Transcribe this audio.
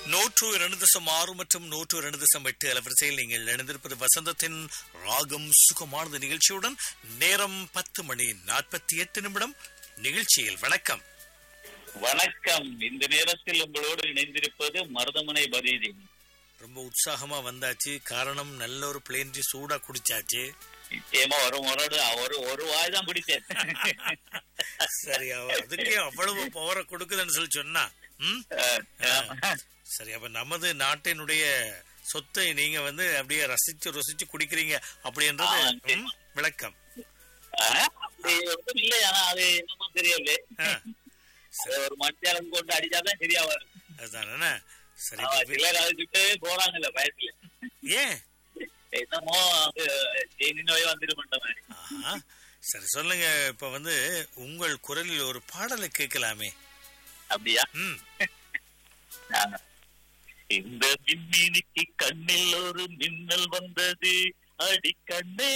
நூற்று இரண்டு தசம் ஆறு மற்றும் நூற்று இரண்டு தசம் எட்டு அலவரிசையில் நீங்கள் இணைந்திருப்பது வசந்தத்தின் ராகம் சுகமானது நிகழ்ச்சியுடன் நேரம் பத்து மணி நாற்பத்தி எட்டு நிமிடம் நிகழ்ச்சியில் வணக்கம் வணக்கம் இந்த நேரத்தில் உங்களோடு இணைந்திருப்பது மருதமனை பதீதி ரொம்ப உற்சாகமா வந்தாச்சு காரணம் நல்ல ஒரு பிளேன்டி சூடா குடிச்சாச்சு நிச்சயமா ஒரு முறை ஒரு ஒரு வாய் தான் பிடிச்சேன் சரி அவ- அதுக்கே அவ்வளவு பவரை கொடுக்குதுன்னு சொல்லி சொன்னா ம்? சரி அப்ப நமது நாட்டினுடைய சொத்தை நீங்க வந்து அப்படியே ரசிச்சு ருசிச்சு குடிக்கிறீங்க அப்படின்றது ஆ, ம், விளக்கம் ஆஹ், அப்படி ஒன்றும் இல்லை ஆனா அது என்னமோ தெரியல ஆ, அது ஒரு மத்தியானம் கொண்டு அடிச்சாதான் சரியா வரும் அதுதானே சரி ஆமா, இப்ப வி- சிலர் அதை சுட்டு போறாங்கல்ல பயத்துல ஏன் என்னமோ அது தேனி நோய் வந்துடும் மாதிரி ஆஹா. சரி சொல்லுங்க இப்ப வந்து உங்கள் குரலில் ஒரு பாடலை கேட்கலாமே அப்படியா ம் ஆ. இந்த மின்மினிக்கு கண்ணில் ஒரு மின்னல் வந்தது அடி கண்ணே